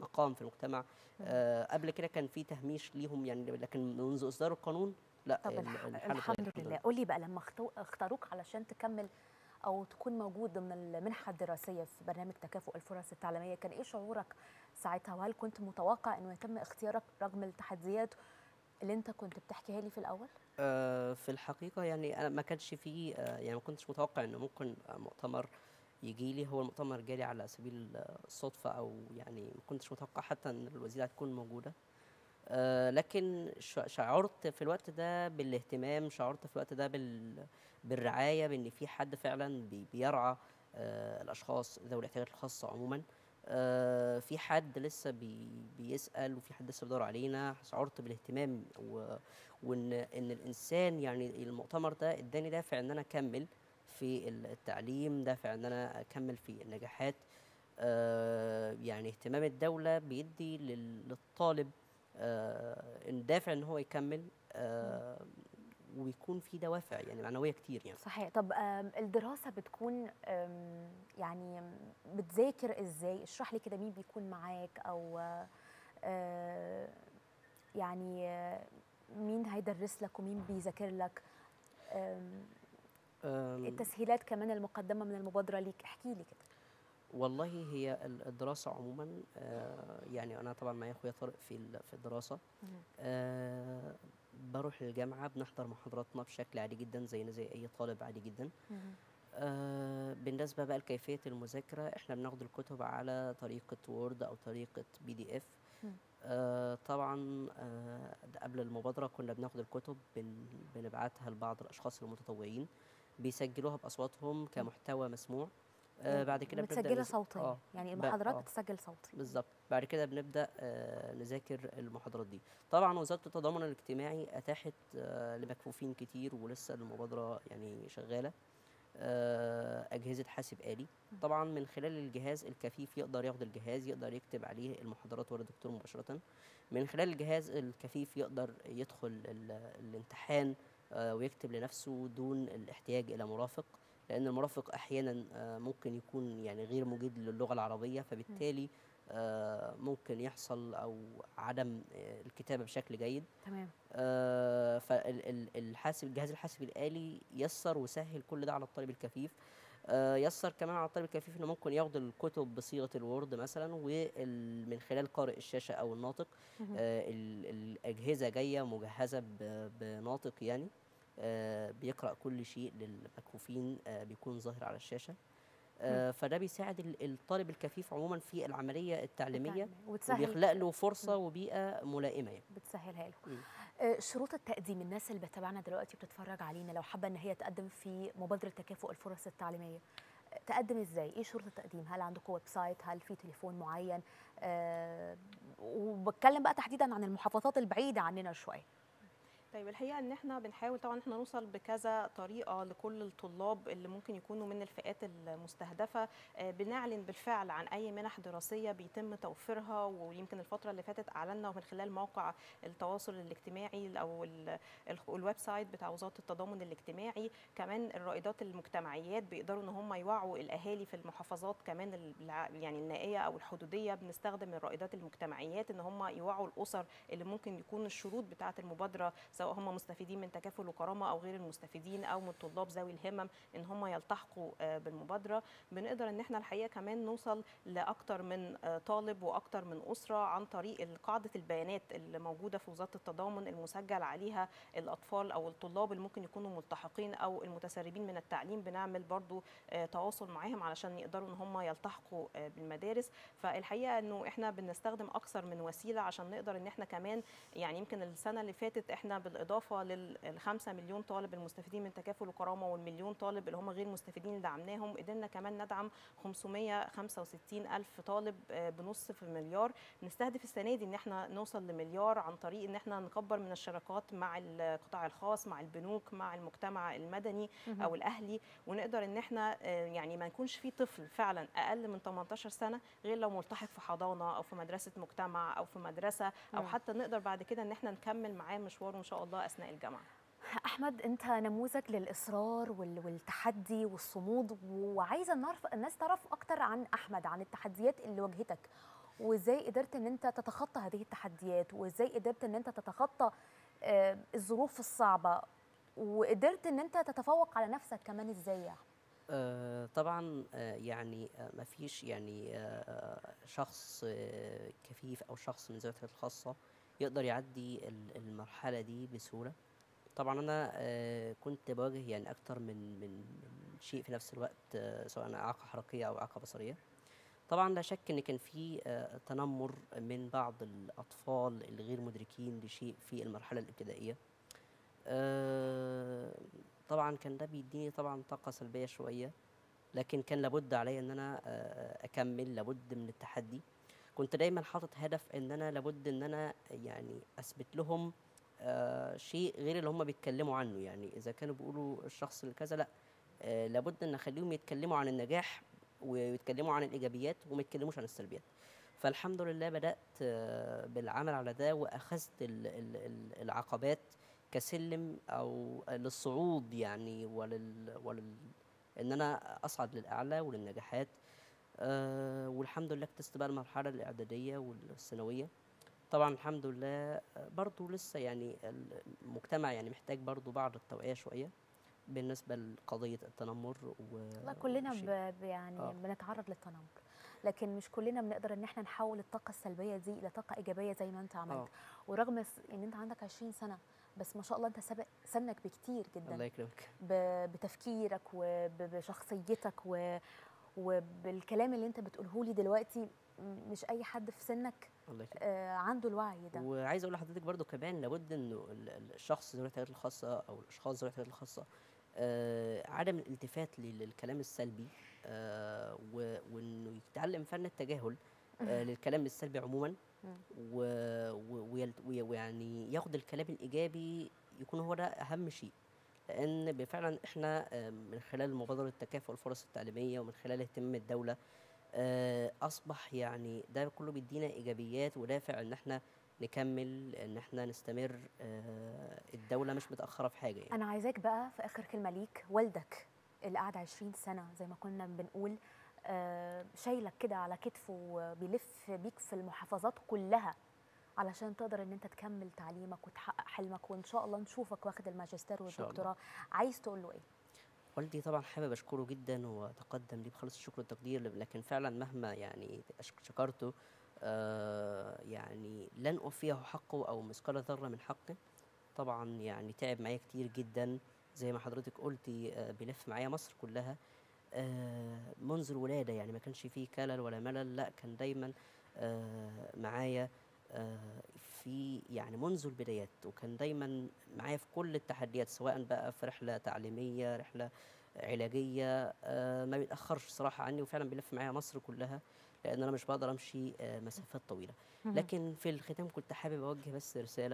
مقام في المجتمع آه قبل كده كان في تهميش ليهم يعني لكن منذ اصدار القانون لا طب ال- الح... الحالة الحمد اتغيرت. لله قولي بقى لما اختو- اختاروك علشان تكمل او تكون موجود ضمن المنحه الدراسيه في برنامج تكافؤ الفرص التعليميه كان ايه شعورك ساعتها وهل كنت متوقع انه يتم اختيارك رغم التحديات اللي انت كنت بتحكيها لي في الاول آه، في الحقيقة يعني أنا ما كانش فيه آه، يعني ما كنتش متوقع إنه ممكن آه، مؤتمر يجي لي هو المؤتمر جالي على سبيل آه، الصدفة أو يعني ما كنتش متوقع حتى إن الوزيرة هتكون موجودة آه، لكن ش- شعرت في الوقت ده بالاهتمام شعرت في الوقت ده بال بالرعاية بإن في حد فعلا بي- بيرعى آه، الأشخاص ذوي الاحتياجات الخاصة عموما آه، في حد لسه بي بيسأل وفي حد لسه بيدور علينا شعرت بالاهتمام و وان ان الانسان يعني المؤتمر ده اداني دافع ان انا اكمل في التعليم دافع ان انا اكمل في النجاحات آه يعني اهتمام الدوله بيدي لل- للطالب آه إن دافع ان هو يكمل آه وبيكون في دوافع يعني معنويه كتير يعني صحيح طب آم، الدراسه بتكون آم، يعني بتذاكر ازاي اشرح لي كده مين بيكون معاك او آه، آه، يعني آه، مين هيدرس لك ومين بيذاكر لك آم، آم، التسهيلات كمان المقدمه من المبادره ليك احكي لي كده والله هي ال- الدراسة عموما آه، يعني أنا طبعا معايا أخويا طارق في ال- في الدراسة آه، بروح للجامعة بنحضر محاضراتنا بشكل عادي جدا زينا زي أي طالب عادي جدا آه، بالنسبة بقى لكيفية المذاكرة احنا بناخد الكتب على طريقة وورد أو طريقة بي دي اف مم. آه طبعا آه ده قبل المبادرة كنا بناخد الكتب بن بنبعتها لبعض الأشخاص المتطوعين بيسجلوها بأصواتهم كمحتوى مسموع آه بعد كده بنبدأ متسجله نز- صوتيا آه يعني ب- المحاضرات آه. بتسجل صوتي بالظبط بعد كده بنبدا آه، نذاكر المحاضرات دي طبعا وزاره التضامن الاجتماعي اتاحت آه، لمكفوفين كتير ولسه المبادره يعني شغاله آه، اجهزه حاسب آلي طبعا من خلال الجهاز الكفيف يقدر ياخد الجهاز يقدر يكتب عليه المحاضرات ورا الدكتور مباشره من خلال الجهاز الكفيف يقدر يدخل ال- الامتحان آه، ويكتب لنفسه دون الاحتياج الى مرافق لان المرافق احيانا آه، ممكن يكون يعني غير مجيد للغه العربيه فبالتالي آه، ممكن يحصل او عدم آه، الكتابه بشكل جيد تمام فالحاسب الجهاز الحاسب الآلي يسر وسهل كل ده على الطالب الكفيف آه، يسر كمان على الطالب الكفيف انه ممكن ياخد الكتب بصيغه الوورد مثلا ومن خلال قارئ الشاشه او الناطق آه، ال- الاجهزه جايه مجهزه ب- بناطق يعني آه، بيقرا كل شيء للمكفوفين آه، بيكون ظاهر على الشاشه آه، فده بيساعد ال- الطالب الكفيف عموما في العمليه التعليميه وتسهل وبيخلق له فرصه وبيئه ملائمه يعني بتسهلها له مم. آه، شروط التقديم الناس اللي بتتابعنا دلوقتي بتتفرج علينا لو حابه ان هي تقدم في مبادره تكافؤ الفرص التعليميه آه، تقدم ازاي ايه شروط التقديم هل عندكم ويب سايت هل في تليفون معين آه وبتكلم بقى تحديدا عن المحافظات البعيده عننا شويه طيب الحقيقه ان احنا بنحاول طبعا احنا نوصل بكذا طريقه لكل الطلاب اللي ممكن يكونوا من الفئات المستهدفه آه، بنعلن بالفعل عن اي منح دراسيه بيتم توفيرها ويمكن الفتره اللي فاتت اعلنا من خلال موقع التواصل الاجتماعي او ال- ال- الويب سايت بتاع وزاره التضامن الاجتماعي كمان الرائدات المجتمعيات بيقدروا ان هم يوعوا الاهالي في المحافظات كمان الع- يعني النائيه او الحدوديه بنستخدم الرائدات المجتمعيات ان هم يوعوا الاسر اللي ممكن يكون الشروط بتاعه المبادره سواء هم مستفيدين من تكافل وكرامه او غير المستفيدين او من طلاب ذوي الهمم ان هم يلتحقوا آه، بالمبادره بنقدر ان احنا الحقيقه كمان نوصل لاكتر من آه، طالب واكتر من اسره عن طريق قاعده البيانات اللي موجوده في وزاره التضامن المسجل عليها الاطفال او الطلاب اللي ممكن يكونوا ملتحقين او المتسربين من التعليم بنعمل برضو آه، تواصل معاهم علشان يقدروا ان هم يلتحقوا آه، بالمدارس فالحقيقه انه احنا بنستخدم اكثر من وسيله عشان نقدر ان احنا كمان يعني يمكن السنه اللي فاتت احنا بالاضافه للخمسة مليون طالب المستفيدين من تكافل وكرامه والمليون طالب اللي هم غير مستفيدين اللي دعمناهم قدرنا كمان ندعم 565 الف طالب آه، بنص في مليار نستهدف السنه دي ان احنا نوصل لمليار عن طريق ان احنا نكبر من الشراكات مع القطاع الخاص مع البنوك مع المجتمع المدني او الاهلي ونقدر ان احنا آه، يعني ما يكونش في طفل فعلا اقل من 18 سنه غير لو ملتحق في حضانه او في مدرسه مجتمع او في مدرسه او مم. حتى نقدر بعد كده ان احنا نكمل معاه مشواره ان شاء الله اثناء الجامعه احمد انت نموذج للاصرار وال- والتحدي والصمود وعايزه نعرف الناس تعرف اكتر عن احمد عن التحديات اللي واجهتك وازاي قدرت ان انت تتخطى هذه التحديات وازاي قدرت ان انت تتخطى آه، الظروف الصعبه وقدرت ان انت تتفوق على نفسك كمان ازاي يعني آه، طبعا آه، يعني آه، مفيش يعني آه، شخص آه، كفيف او شخص من ذوي الاحتياجات الخاصه يقدر يعدي ال- المرحله دي بسهوله طبعا انا آه، كنت بواجه يعني اكتر من من من شيء في نفس الوقت آه، سواء اعاقه حركيه او اعاقه بصريه طبعا لا شك ان كان في آه، تنمر من بعض الاطفال الغير مدركين لشيء في المرحله الابتدائيه آه، طبعا كان ده بيديني طبعا طاقه سلبيه شويه لكن كان لابد عليا ان انا آه، اكمل لابد من التحدي كنت دايما حاطط هدف ان انا لابد ان انا يعني اثبت لهم آه، شيء غير اللي هم بيتكلموا عنه يعني اذا كانوا بيقولوا الشخص اللي كذا لا آه، لابد ان اخليهم يتكلموا عن النجاح ويتكلموا عن الايجابيات وما يتكلموش عن السلبيات فالحمد لله بدات آه، بالعمل على ده واخذت ال- ال- ال- العقبات كسلم او للصعود يعني ولل, ولل ان انا اصعد للاعلى وللنجاحات أه والحمد لله اكتست بقى المرحله الاعداديه والثانويه طبعا الحمد لله آه، برضو لسه يعني المجتمع يعني محتاج برضو بعض التوعيه شويه بالنسبه لقضيه التنمر و والله كلنا وشيء. ب... ب- يعني آه. بنتعرض للتنمر لكن مش كلنا بنقدر ان احنا نحول الطاقه السلبيه دي الى طاقه ايجابيه زي ما انت عملت آه. ورغم س- ان انت عندك 20 سنه بس ما شاء الله انت سابق سنك بكتير الله جدا يكرمك ب... بتفكيرك وبشخصيتك و... وبالكلام اللي انت بتقوله لي دلوقتي م- مش اي حد في سنك الله يكرمك آه، عنده الوعي ده وعايز اقول لحضرتك برضو كمان لابد انه ال- ال- الشخص ذوي الاحتياجات الخاصه او الاشخاص ذوي الاحتياجات الخاصه آه عدم الالتفات لل- للكلام السلبي آه و- وانه يتعلم فن التجاهل آه للكلام السلبي عموما مم. و- و- ويلت- وي- ويعني ياخد الكلام الايجابي يكون هو ده اهم شيء لان فعلا احنا آه، من خلال مبادره تكافؤ الفرص التعليميه ومن خلال اهتمام الدوله آه، اصبح يعني ده كله بيدينا ايجابيات ودافع ان احنا نكمل ان احنا نستمر آه، الدوله مش متاخره في حاجه يعني انا عايزاك بقى في اخر كلمه ليك والدك اللي قعد 20 سنه زي ما كنا بنقول آه، شايلك كده على كتفه وبيلف بيك في المحافظات كلها علشان تقدر ان انت تكمل تعليمك وتحقق حلمك وان شاء الله نشوفك واخد الماجستير شاء الله. والدكتوراه عايز تقول له ايه والدي طبعا حابب اشكره جدا واتقدم ليه بخالص الشكر والتقدير لكن فعلا مهما يعني أش- شكرته آه يعني لن اوفيه حقه او مثقال ذره من حقه طبعا يعني تعب معايا كتير جدا زي ما حضرتك قلتي آه بيلف معايا مصر كلها آه منذ الولاده يعني ما كانش فيه كلل ولا ملل لا كان دايما آه معايا آه في يعني منذ البدايات وكان دايما معايا في كل التحديات سواء بقى في رحله تعليميه رحله علاجيه آه ما بيتاخرش صراحه عني وفعلا بيلف معايا مصر كلها لان انا مش بقدر امشي آه مسافات طويله لكن في الختام كنت حابب اوجه بس رساله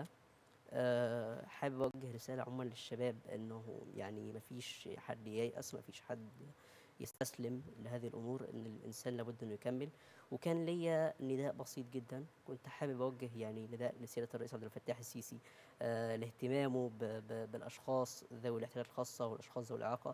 آه، حابب اوجه رساله عموما للشباب انه يعني مفيش حد ييأس مفيش حد يستسلم لهذه الامور ان الانسان لابد انه يكمل وكان ليا نداء بسيط جدا كنت حابب اوجه يعني نداء لسياده الرئيس عبد الفتاح السيسي آه لاهتمامه ب- ب- بالاشخاص ذوي الاحتياجات الخاصه والاشخاص ذوي الاعاقه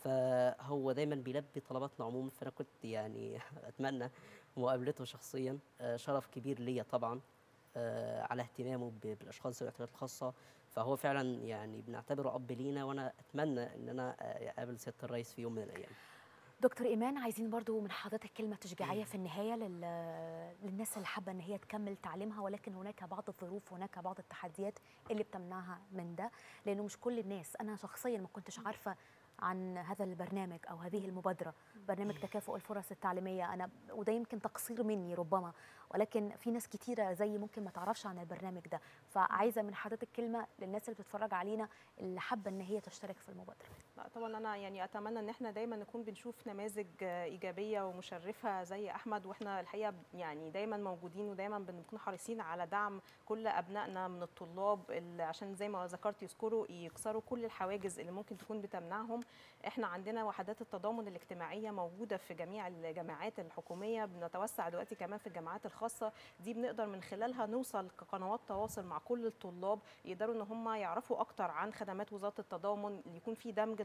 فهو دايما بيلبي طلباتنا عموما فانا كنت يعني اتمنى مقابلته شخصيا آه، شرف كبير ليا طبعا آه، على اهتمامه ب- بالاشخاص ذوي الاحتياجات الخاصه فهو فعلا يعني بنعتبره اب لينا وانا اتمنى ان انا آه، اقابل سياده الرئيس في يوم من الايام دكتور ايمان عايزين برضو من حضرتك كلمه تشجيعيه في النهايه لل... للناس اللي حابه ان هي تكمل تعليمها ولكن هناك بعض الظروف هناك بعض التحديات اللي بتمنعها من ده لانه مش كل الناس انا شخصيا ما كنتش عارفه عن هذا البرنامج او هذه المبادره برنامج تكافؤ الفرص التعليميه انا وده يمكن تقصير مني ربما ولكن في ناس كتيره زي ممكن ما تعرفش عن البرنامج ده فعايزه من حضرتك كلمه للناس اللي بتتفرج علينا اللي حابه ان هي تشترك في المبادره لا طبعا انا يعني اتمنى ان احنا دايما نكون بنشوف نماذج آه، ايجابيه ومشرفه زي احمد واحنا الحقيقه يعني دايما موجودين ودايما بنكون حريصين على دعم كل ابنائنا من الطلاب اللي عشان زي ما ذكرت يذكروا يكسروا كل الحواجز اللي ممكن تكون بتمنعهم احنا عندنا وحدات التضامن الاجتماعيه موجوده في جميع الجامعات الحكوميه بنتوسع دلوقتي كمان في الجامعات الخاصه دي بنقدر من خلالها نوصل كقنوات تواصل مع كل الطلاب يقدروا ان هم يعرفوا اكتر عن خدمات وزاره التضامن يكون في دمج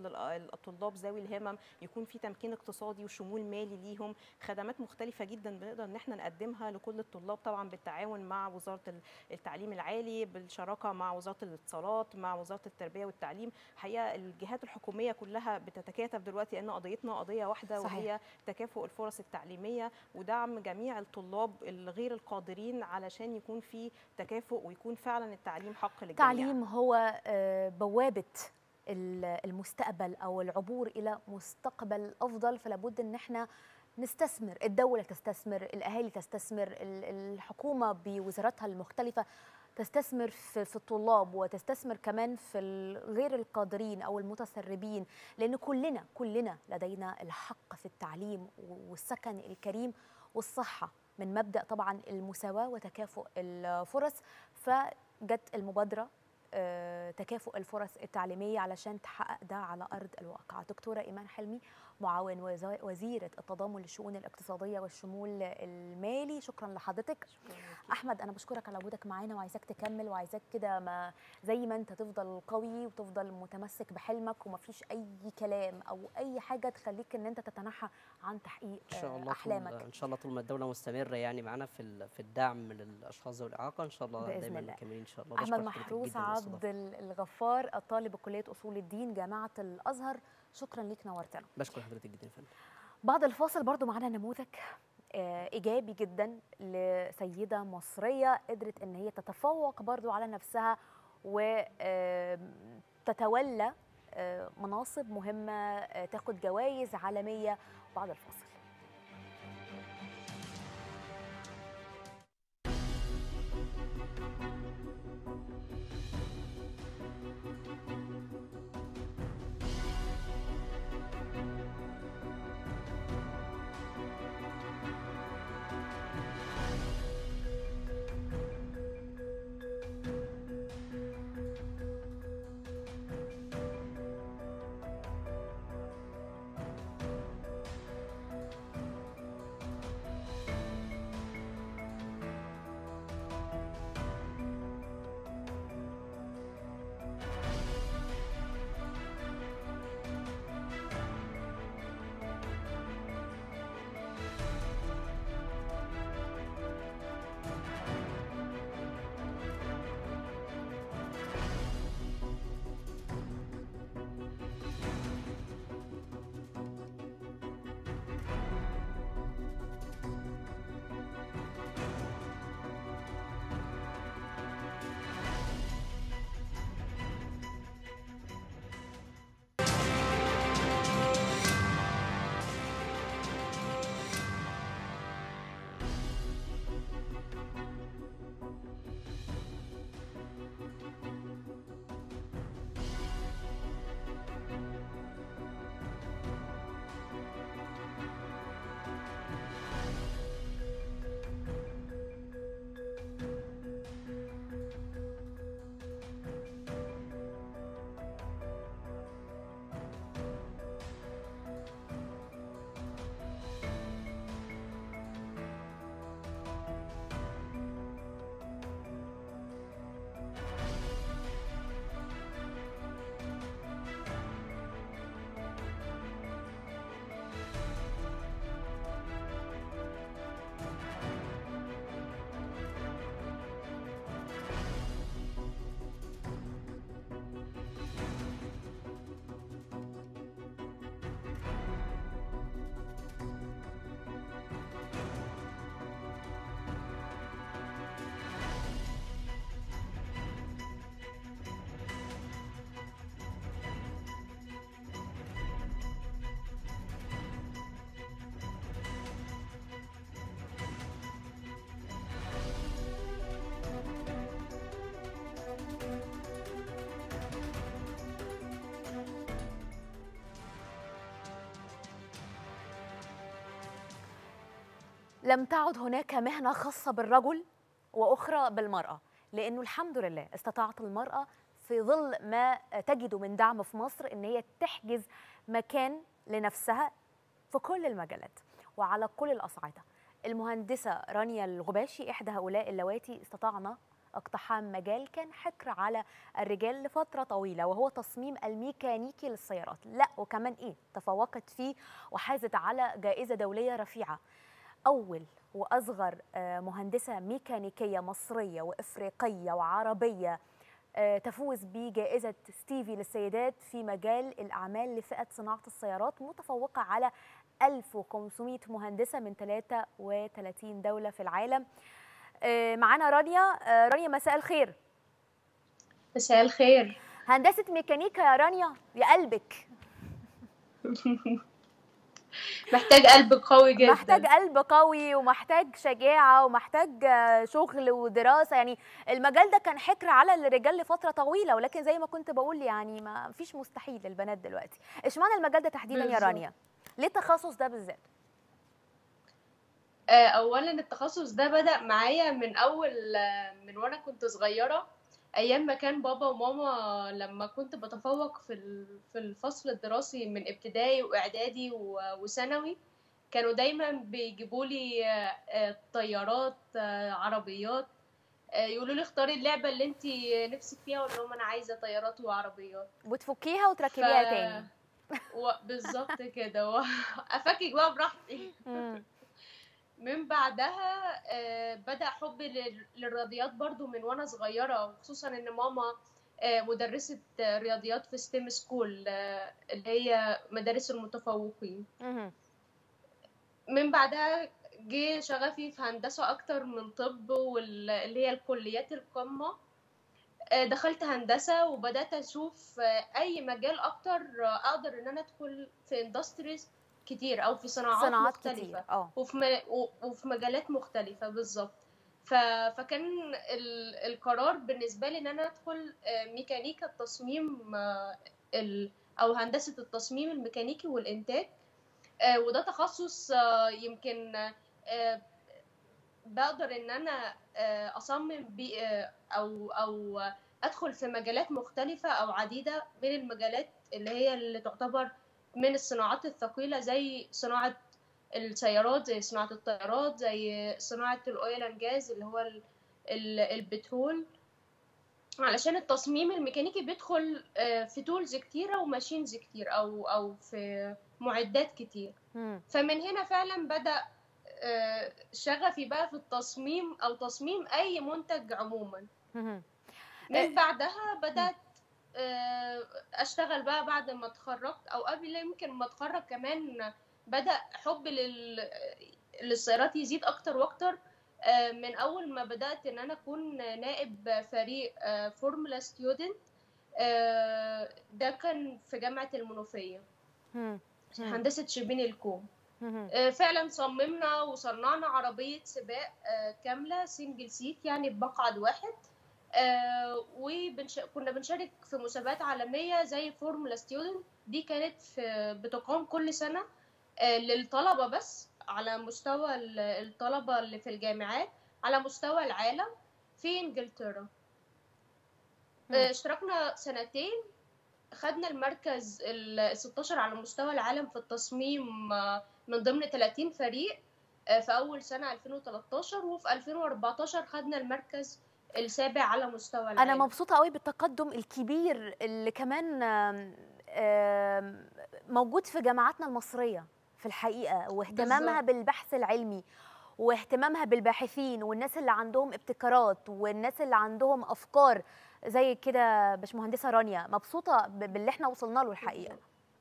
للطلاب ذوي الهمم يكون في تمكين اقتصادي وشمول مالي ليهم خدمات مختلفه جدا بنقدر ان احنا نقدمها لكل الطلاب طبعا بالتعاون مع وزاره التعليم العالي بالشراكه مع وزاره الاتصالات مع وزاره التربيه والتعليم حقيقه الجهات الحكوميه كلها بتتكاتف دلوقتي ان قضيتنا قضيه واحده صحيح. وهي تكافؤ الفرص التعليميه ودعم جميع الطلاب الغير القادرين علشان يكون في تكافؤ ويكون فعلا التعليم حق للجميع التعليم هو آه، بوابه ال- المستقبل او العبور الى مستقبل افضل فلا بد ان احنا نستثمر الدوله تستثمر الاهالي تستثمر ال- الحكومه بوزاراتها المختلفه تستثمر في في الطلاب وتستثمر كمان في ال- غير القادرين او المتسربين لان كلنا كلنا لدينا الحق في التعليم والسكن الكريم والصحه من مبدا طبعا المساواه وتكافؤ الفرص فجت المبادره آه، تكافؤ الفرص التعليميه علشان تحقق ده على ارض الواقع دكتوره ايمان حلمي معاون وزا- وزيره التضامن للشؤون الاقتصاديه والشمول المالي شكرا لحضرتك احمد انا بشكرك على وجودك معانا وعايزاك تكمل وعايزاك كده ما زي ما انت تفضل قوي وتفضل متمسك بحلمك ومفيش اي كلام او اي حاجه تخليك ان انت تتنحى عن تحقيق ان شاء آه، الله احلامك طول ان شاء الله طول ما الدوله مستمره يعني معانا في ال- في الدعم للاشخاص ذوي الاعاقه ان شاء الله بإذن دايما الله. مكملين ان شاء الله احمد بشكر حضرتك محروس جداً على الاستضافة. عبد الغفار الطالب بكليه اصول الدين جامعه الازهر شكرا ليك نورتنا بشكر حضرتك جدا يا فندم بعد الفاصل برضو معانا نموذج آه، ايجابي جدا لسيده مصريه قدرت ان هي تتفوق برضو على نفسها وتتولى مناصب مهمه آه، تاخد جوائز عالميه بعد الفاصل لم تعد هناك مهنة خاصة بالرجل وأخرى بالمرأة لأنه الحمد لله استطاعت المرأة في ظل ما تجد من دعم في مصر أن هي تحجز مكان لنفسها في كل المجالات وعلى كل الأصعدة المهندسة رانيا الغباشي إحدى هؤلاء اللواتي استطعنا اقتحام مجال كان حكر على الرجال لفترة طويلة وهو تصميم الميكانيكي للسيارات لا وكمان إيه تفوقت فيه وحازت على جائزة دولية رفيعة أول وأصغر آه، مهندسة ميكانيكية مصرية وإفريقية وعربية آه، تفوز بجائزة ستيفي للسيدات في مجال الأعمال لفئة صناعة السيارات متفوقة على 1500 مهندسة من 33 دولة في العالم آه، معانا رانيا آه، رانيا مساء الخير مساء الخير هندسة ميكانيكا يا رانيا يا قلبك محتاج قلب قوي جدا محتاج قلب قوي ومحتاج شجاعة ومحتاج آه، شغل ودراسة يعني المجال ده كان حكر على الرجال لفترة طويلة ولكن زي ما كنت بقول يعني ما فيش مستحيل للبنات دلوقتي اشمعنى المجال ده تحديدا يا بالظبط. رانيا ليه التخصص ده بالذات آه، اولا التخصص ده بدأ معايا من اول آه، من وانا كنت صغيرة ايام ما كان بابا وماما لما كنت بتفوق في ال- في الفصل الدراسي من ابتدائي واعدادي و- وثانوي كانوا دايما بيجيبوا لي آه، آه، طيارات آه، عربيات آه، يقولوا لي اختاري اللعبة اللي انت نفسك فيها اقول لهم انا عايزة طيارات وعربيات وتفكيها وتركبيها ف- تاني و... بالظبط كده و... افكك بقى براحتي مم. من بعدها آه، بدأ حبي لل- للرياضيات برضو من وانا صغيرة وخصوصا ان ماما آه، مدرسة آه، رياضيات في ستيم سكول آه، اللي هي مدارس المتفوقين مهم. من بعدها جه شغفي في هندسة أكتر من طب واللي هي الكليات القمة آه، دخلت هندسة وبدأت أشوف آه، أي مجال أكتر آه، أقدر إن أنا أدخل في اندستريز كتير أو في صناعات, صناعات مختلفة كتير اه وفي م... و- وفي مجالات مختلفة بالظبط ف... فكان ال... القرار بالنسبة لي إن أنا أدخل آه، ميكانيكا التصميم آه، ال... أو هندسة التصميم الميكانيكي والإنتاج آه، وده تخصص آه، يمكن آه، بقدر إن أنا آه، أصمم بي آه، أو أو أدخل في مجالات مختلفة أو عديدة من المجالات اللي هي اللي تعتبر من الصناعات الثقيلة زي صناعة السيارات زي صناعة الطيارات زي صناعة الأويل أند جاز اللي هو ال- ال- البترول علشان التصميم الميكانيكي بيدخل آه، في تولز كتيرة وماشينز كتير أو أو في معدات كتير مم. فمن هنا فعلا بدأ آه، شغفي بقى في التصميم أو تصميم أي منتج عموما مهم. من بعدها بدأت آه، أشتغل بقى بعد ما اتخرجت أو قبل يمكن ما اتخرج كمان بدأ حبي لل... للسيارات يزيد أكتر وأكتر آه، من أول ما بدأت إن أنا أكون نائب فريق آه، فورمولا ستودنت ده كان في جامعة المنوفية مم. مم. هندسة شبين الكوم مهم. آه، فعلا صممنا وصنعنا عربية سباق آه، كاملة سنجل سيت يعني بمقعد واحد وكنا بنشارك في مسابقات عالمية زي فورمولا ستودنت دي كانت في بتقام كل سنة آه، للطلبة بس على مستوى ال- الطلبة اللي في الجامعات على مستوى العالم في انجلترا مم. آه، اشتركنا سنتين خدنا المركز ال 16 على مستوى العالم في التصميم آه، من ضمن 30 فريق آه، في أول سنة 2013 وفي 2014 خدنا المركز السابع على مستوى العالم انا مبسوطه قوي بالتقدم الكبير اللي كمان آم، آم، موجود في جامعاتنا المصريه في الحقيقه واهتمامها بالظبط. بالبحث العلمي واهتمامها بالباحثين والناس اللي عندهم ابتكارات والناس اللي عندهم افكار زي كده باشمهندسه رانيا مبسوطه ب- باللي احنا وصلنا له الحقيقه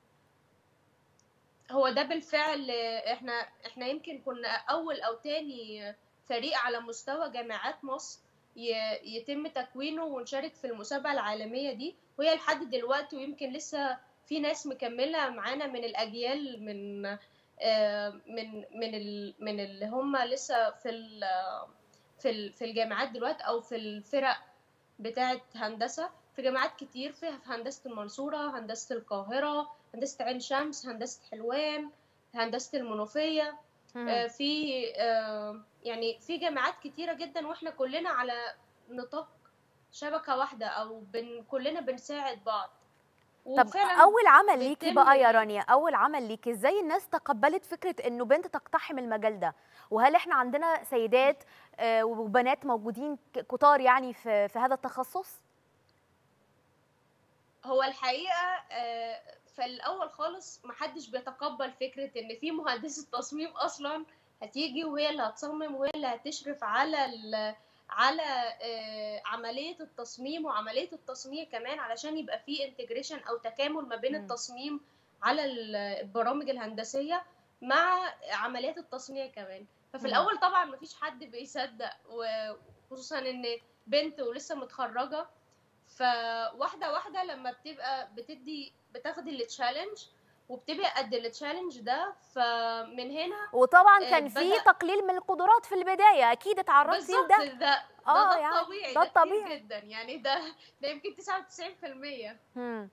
هو ده بالفعل آه، احنا احنا يمكن كنا أول أو تاني فريق على مستوى جامعات مصر ي- يتم تكوينه ونشارك في المسابقة العالمية دي وهي لحد دلوقتي ويمكن لسه في ناس مكملة معانا من الأجيال من آه، من من ال من اللي هم لسه في ال في ال في الجامعات دلوقتي أو في الفرق بتاعة هندسة في جامعات كتير فيها في هندسة المنصورة هندسة القاهرة هندسة عين شمس هندسة حلوان هندسة المنوفية مم. آه، في آه، يعني في جامعات كتيرة جدا واحنا كلنا على نطاق شبكة واحدة أو بن كلنا بنساعد بعض طب وفعلا اول عمل ليكي بيتم بقى يا ال- رانيا اول عمل ليكي ازاي الناس تقبلت فكره انه بنت تقتحم المجال ده وهل احنا عندنا سيدات آه، وبنات موجودين ك- كتار يعني في في هذا التخصص هو الحقيقه آه، في الاول خالص محدش بيتقبل فكره ان في مهندسه تصميم اصلا هتيجي وهي اللي هتصمم وهي اللي هتشرف على ال على آه، عمليه التصميم وعمليه التصنيع كمان علشان يبقى في انتجريشن او تكامل ما بين مم. التصميم على ال- البرامج الهندسيه مع عمليات التصنيع كمان ففي مم. الاول طبعا مفيش حد بيصدق وخصوصا ان بنت ولسه متخرجه فواحده واحده لما بتبقى بتدي بتاخد التشالنج وبتبقى قد التشالنج ده فمن هنا وطبعا آه، كان في بدأ- تقليل من القدرات في البدايه اكيد اتعرضتي بالظبط لده ده ده, آه، ده يعني الطبيعي ده ده, كتير الطبيعي. جدا يعني ده ده يمكن 99% مم.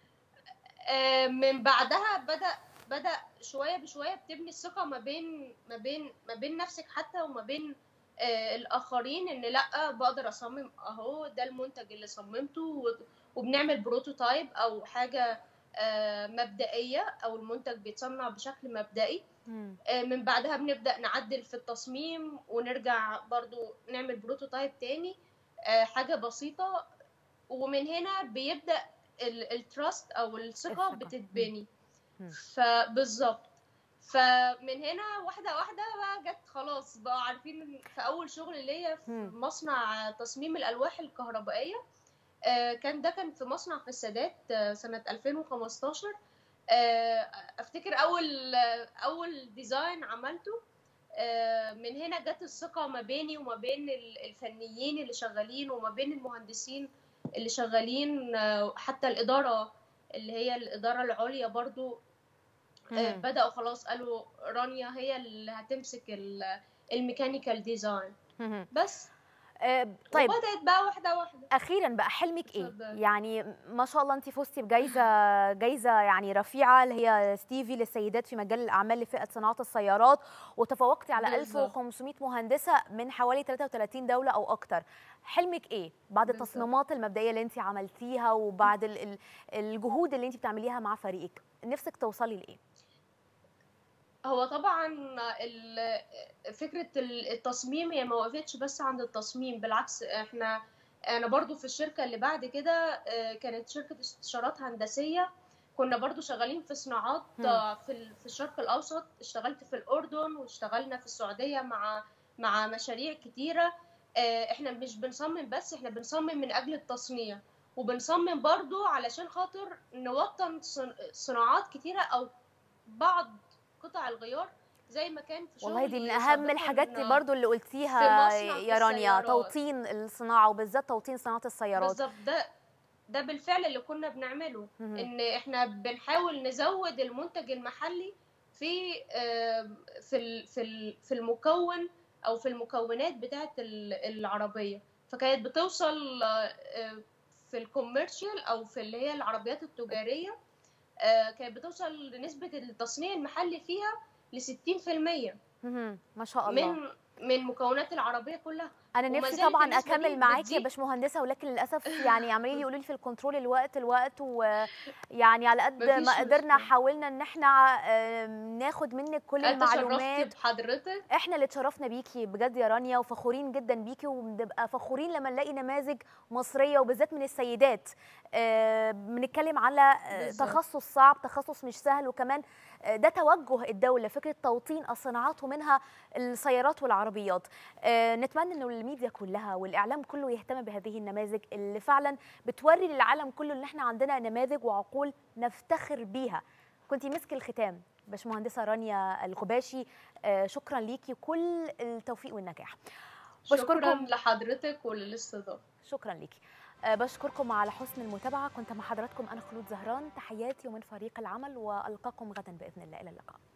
آه، من بعدها بدأ بدأ شوية بشوية بتبني الثقة ما بين ما بين ما بين نفسك حتى وما بين آه، الآخرين إن لأ بقدر أصمم أهو ده المنتج اللي صممته و- وبنعمل بروتوتايب أو حاجة آه، مبدئية أو المنتج بيتصنع بشكل مبدئي مم. آه، من بعدها بنبدأ نعدل في التصميم ونرجع برضو نعمل بروتوتايب تاني آه، حاجة بسيطة ومن هنا بيبدأ التراست أو الثقة الثقة. بتتبني مم. فبالظبط فمن هنا واحدة واحدة بقى جت خلاص بقى عارفين إن في أول شغل ليا في مم. مصنع تصميم الألواح الكهربائية آه، كان ده كان في مصنع في السادات آه، سنة 2015 آه، افتكر اول اول ديزاين عملته آه، من هنا جت الثقه ما بيني وما بين ال- الفنيين اللي شغالين وما بين المهندسين اللي شغالين آه، حتى الاداره اللي هي الاداره العليا برضو آه، مم. بداوا خلاص قالوا رانيا هي اللي هتمسك ال- الميكانيكال ديزاين مم. بس آه، طيب وبدات بقى واحده واحده اخيرا بقى حلمك ايه اتفضلي. يعني ما شاء الله انت فزتي بجائزه جائزه يعني رفيعه اللي هي ستيفي للسيدات في مجال الاعمال لفئه صناعه السيارات وتفوقتي على بالظبط. 1500 مهندسه من حوالي 33 دوله او اكتر حلمك ايه بعد بالظبط. التصميمات المبدئيه اللي انت عملتيها وبعد ال- ال- الجهود اللي انت بتعمليها مع فريقك نفسك توصلي لايه هو طبعا ال- فكرة التصميم هي ما وقفتش بس عند التصميم بالعكس احنا انا برضو في الشركة اللي بعد كده آه، كانت شركة استشارات هندسية كنا برضو شغالين في صناعات مم. آه، في ال- في الشرق الاوسط اشتغلت في الاردن واشتغلنا في السعودية مع مع مشاريع كتيرة آه، احنا مش بنصمم بس احنا بنصمم من اجل التصنيع وبنصمم برضو علشان خاطر نوطن صن- صناعات كتيرة او بعض قطع الغيار زي ما كان في والله دي شغلي من اهم سابقاً الحاجات في برضو اللي قلتيها مصنع يا رانيا السيارات. توطين الصناعه وبالذات توطين صناعه السيارات بالظبط ده ده بالفعل اللي كنا بنعمله مهم. ان احنا بنحاول نزود المنتج المحلي في آه، في ال- في ال- في المكون او في المكونات بتاعه ال- العربيه فكانت بتوصل آه، آه، في الكوميرشال او في اللي هي العربيات التجاريه آه، كانت بتوصل لنسبه التصنيع المحلي فيها ل 60% مهم. ما شاء الله من من مكونات العربيه كلها انا وما نفسي زالت طبعا النسبة دي اكمل معاكي يا بتزيد. باشمهندسه ولكن للاسف يعني عمالين يقولوا لي في الكنترول الوقت الوقت ويعني على قد ما مفيش قدرنا مشكلة. حاولنا ان احنا آم، ناخد منك كل أنا تشرفت المعلومات بحضرتك احنا اللي اتشرفنا بيكي بجد يا رانيا وفخورين جدا بيكي وبنبقى فخورين لما نلاقي نماذج مصريه وبالذات من السيدات آه، بنتكلم على آه، بالظبط. تخصص صعب تخصص مش سهل وكمان آه، ده توجه الدوله فكره توطين الصناعات ومنها السيارات والعربيات آه، نتمنى انه الميديا كلها والاعلام كله يهتم بهذه النماذج اللي فعلا بتوري للعالم كله ان احنا عندنا نماذج وعقول نفتخر بيها كنتي مسك الختام باشمهندسه رانيا الغباشي آه، شكرا ليكي كل التوفيق والنجاح شكرا بشكركم. لحضرتك وللاستضافه شكرا ليكي آه، بشكركم على حسن المتابعه كنت مع حضراتكم انا خلود زهران تحياتي ومن فريق العمل والقاكم غدا باذن الله الى اللقاء